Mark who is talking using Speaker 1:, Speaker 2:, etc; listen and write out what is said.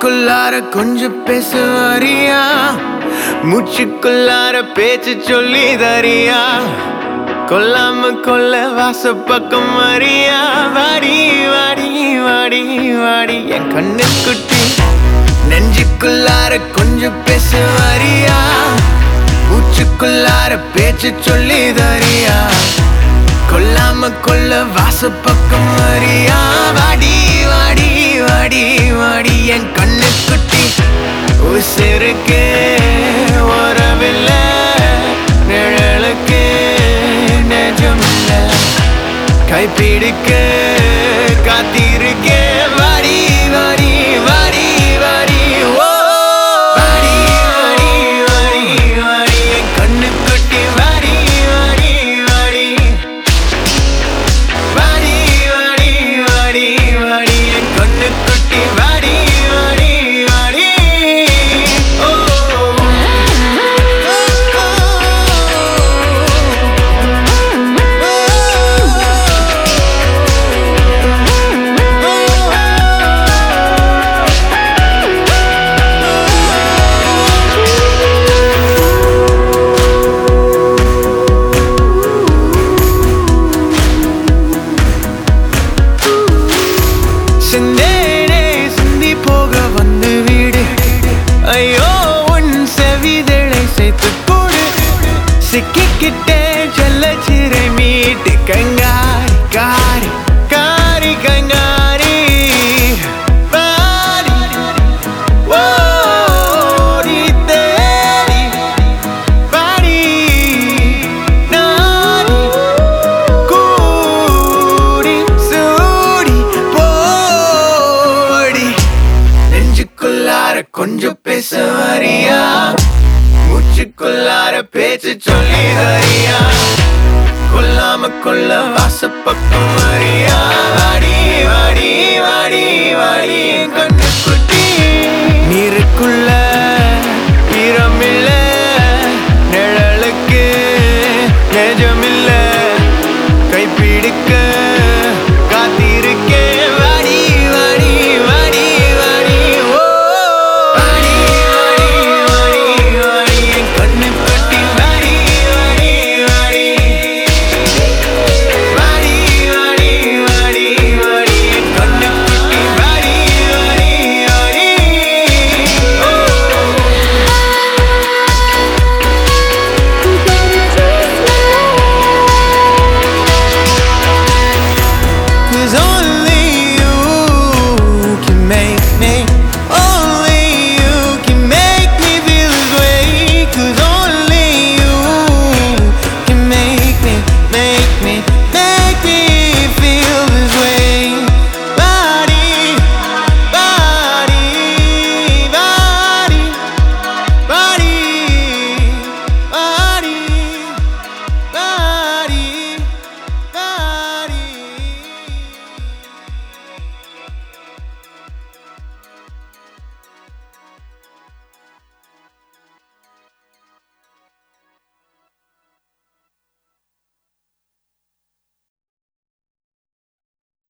Speaker 1: நெஞ்சுக்குள்ளார கொஞ்சம் பேசுவாரியா மூச்சுக்குள்ளார பேச்சு சொல்லி தரியா கொல்லாம கொல்ல வாச பக்கம் வரியா வாடி வாடி வாடி வாடி என் கண்ணு குட்டி நெஞ்சுக்குள்ளார கொஞ்சம் பேசுவாரியா மூச்சுக்குள்ளார பேச்சு சொல்லி தரியா கொல்லாம கொல்ல வாச பக்கம் வரியா வாடி வாடி வாடி வாடி என் கண்ணு குட்டி உசிருக்கு உறவில்ல நிழலுக்கு நெஜமில்ல கைப்பிடிக்க காத்திருக்கே வாடி வாடி வாடி வாடி ஓ வாடி வாடி வாடி வாடி என் கண்ணு குட்டி வாடி வாடி வாடி வாடி வாடி வாடி வாடி என் கண்ணு குட்டி வாடி வாடி வாடி ஓ சிந்தேனே சிந்தி போக வந்து வீடு ஐயோ உன் செவிதழை சேர்த்து போடு சிக்கிக்கிட்டே செல்ல சிறை மீட்டு கங்காரி காரி காரி கங்காரி பாரி ஓடி தேடி பாடி நாடி கூடி சூடி போடி நெஞ்சுக்குள்ளார கொஞ்சம் பேச வரியா மூச்சுக்குள்ளார பேச்சு சொல்லி வரியா கொல்லாம கொல்ல வாச பக்கம் வரியா